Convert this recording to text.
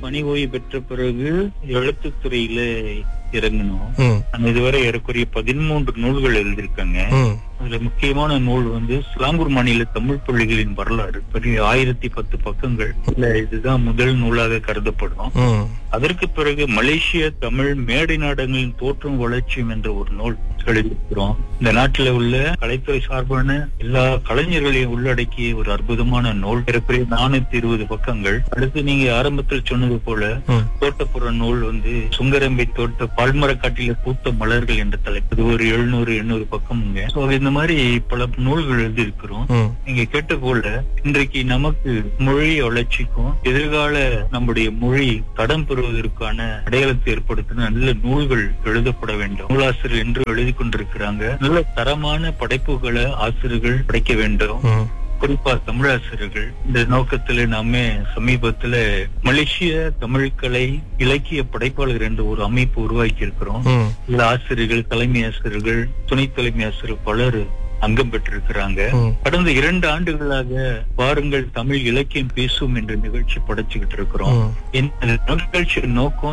பணி ஓய்வு பெற்ற பிறகு எழுத்துத்துறையில இறங்கணும் ம் நான் இதுவரை ஏறக்குறைய பதிமூன்று நூல்கள் எழுதியிருக்காங்க ம் அதுல முக்கியமான நூல் வந்து சிலாங்கூர் மாநில தமிழ் பள்ளிகளின் வரலாறு பெரிய ஆயிரத்தி பத்து பக்கங்கள் இல்ல இதுதான் முதல் நூலாக கருதப்படும் ம் அதற்கு பிறகு மலேசிய தமிழ் மேடை நாடகங்களின் தோற்றம் வளர்ச்சியும் என்ற ஒரு நூல் எழுதியிருக்கிறோம் இந்த நாட்டில் உள்ள கலைத்துறை சார்பான எல்லா கலைஞர்களையும் உள்ளடக்கிய ஒரு அற்புதமான நூல் ஏறக்குறைய நானூத்தி இருபது பக்கங்கள் அடுத்து நீங்க ஆரம்பத்தில் சொன்னது போல ம் தோட்டப்புற நூல் வந்து சுங்கரம்பை தோட்ட பால்மரக்காட்டில பூத்த மலர்கள் என்ற தலைப்பு இது ஒரு எழுநூறு எண்ணூறு பக்கம்ங்க So, இந்த மாதிரி பல நூல்கள் எழுதியிருக்கிறோம் ம் நீங்க கேட்ட போல இன்றைக்கு நமக்கு மொழி வளர்ச்சிக்கும் எதிர்கால நம்முடைய மொழி தடம் பெறுவதற்கான அடையாளத்தை ஏற்படுத்தின நல்ல நூல்கள் எழுதப்பட வேண்டும் நூலாசிரியர் என்று எழுதி கொண்டிருக்கிறாங்க நல்ல தரமான படைப்புகளை ஆசிரியர்கள் படைக்க வேண்டும் ம் குறிப்பா தமிழாசிரியர்கள் இந்த நோக்கத்துல நாம சமீபத்துல மலேசிய தமிழ்கலை இலக்கிய படைப்பாளர் என்ற ஒரு அமைப்பு உருவாக்கி இருக்கிறோம் ம் இதுல ஆசிரியர்கள் தலைமை ஆசிரியர்கள் துணை தலைமை ஆசிரியர் பலர் அங்கம் பெற்றிருக்கிறாங்க ம் கடந்த இரண்டு ஆண்டுகளாக வாருங்கள் தமிழ் இலக்கியம் பேசும் என்ற நிகழ்ச்சி படைச்சுக்கிட்டு இருக்கிறோம் ம் இந்த நிகழ்ச்சியின் நோக்கம்